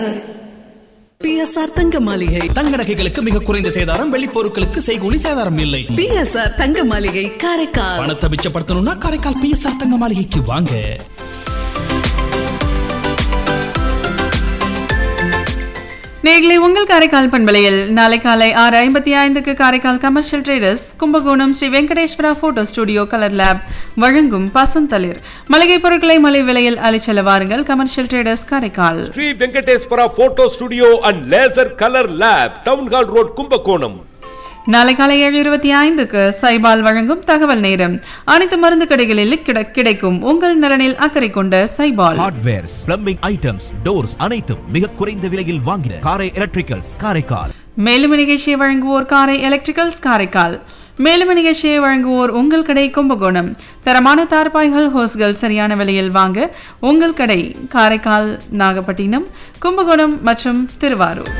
PSR தங்க மாளிகை தங்க நகைகளுக்கு மிக குறைந்த சேதாரம் வெள்ளி பொருட்களுக்கு செய்கூலி சேதாரம் இல்லை பிஎஸ்ஆர் தங்க மாளிகை காரைக்கால் பணத்தை மிச்சப்படுத்தணும்னா காரைக்கால் பிஎஸ்ஆர் தங்க மாளிகைக்கு வாங்க நேர்களை உங்கள் காரைக்கால் பண்பலையில் நாளை காலை ஆறு ஐம்பத்தி ஐந்துக்கு Karaikal commercial traders Kumbakonam Sri Venkateswara photo studio colour lab வழங்கும் பசந்தளிர் மளிகை பொருட்களை மலை விலையில் அலைச்செல்ல வாருங்கள் commercial traders Karaikal Sri Venkateswara photo studio and laser colour lab town hall road Kumbakonam நாளை காலை ஏழு இருபத்தி ஐந்துக்கு சைபால் வழங்கும் தகவல் நேரம் அனைத்து மருந்து கடைகளில் கிட- கிடைக்கும் உங்கள் நலனில் அக்கறை கொண்ட Saibal hardwares plumbing items doors அனைத்தும் மிக குறைந்த விலையில் வாங்கின காரை எலக்ட்ரிக்கல்ஸ் காரைக்கால் மேலும் நிகழ்ச்சியை வழங்குவோர் காரை எலக்ட்ரிக்கல்ஸ் காரைக்கால் மேலும் நிகழ்ச்சியை வழங்குவோர் உங்கள் கடை கும்பகோணம் தரமான தார்பாய்கள் ஹோஸ்கள் சரியான விலையில் வாங்க உங்கள் கடை காரைக்கால் நாகப்பட்டினம் கும்பகோணம் மற்றும் திருவாரூர்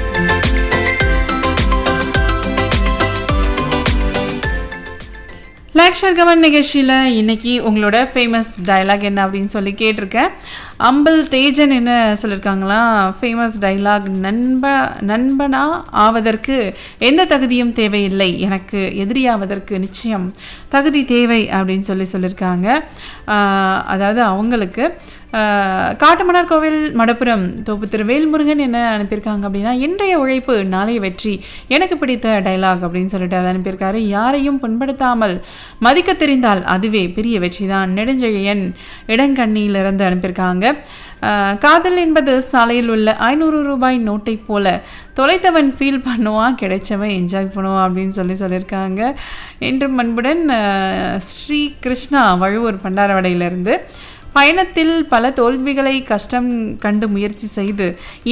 லேக்ஷர் கவன் நிகழ்ச்சியில் இன்னைக்கு உங்களோட ஃபேமஸ் டயலாக் என்ன அப்படின்னு சொல்லி கேட்டிருக்கேன் அம்பல் தேஜன் என்ன சொல்லியிருக்காங்களா ஃபேமஸ் டயலாக் நண்ப நண்பனா ஆவதற்கு எந்த தகுதியும் தேவையில்லை எனக்கு எதிரியாவதற்கு நிச்சயம் தகுதி தேவை அப்படின்னு சொல்லி சொல்லியிருக்காங்க ஆஹ் அதாவது அவங்களுக்கு ஆஹ் காட்டுமன்னார் கோவில் மடப்புரம் தோப்பு திரு வேல்முருகன் என்ன அனுப்பியிருக்காங்க அப்படின்னா இன்றைய உழைப்பு நாளைய வெற்றி எனக்கு பிடித்த டைலாக் அப்படின்னு சொல்லிட்டு அதை அனுப்பியிருக்காரு யாரையும் புண்படுத்தாமல் மதிக்க தெரிந்தால் அதுவே பெரிய வெற்றி தான் நெடுஞ்செழியன் இடங்கண்ணியிலிருந்து அனுப்பியிருக்காங்க ஆஹ் காதல் என்பது சாலையில் உள்ள ஐநூறு ரூபாய் நோட்டை போல தொலைத்தவன் ஃபீல் பண்ணுவான் கிடைச்சவன் என்ஜாய் பண்ணுவான் அப்படின்னு சொல்லி சொல்லியிருக்காங்க என்றும் அன்புடன் ஆஹ் ஸ்ரீ கிருஷ்ணா வழுவூர் பண்டாரவடையிலிருந்து பயணத்தில் பல தோல்விகளை கஷ்டம் கண்டு முயற்சி செய்து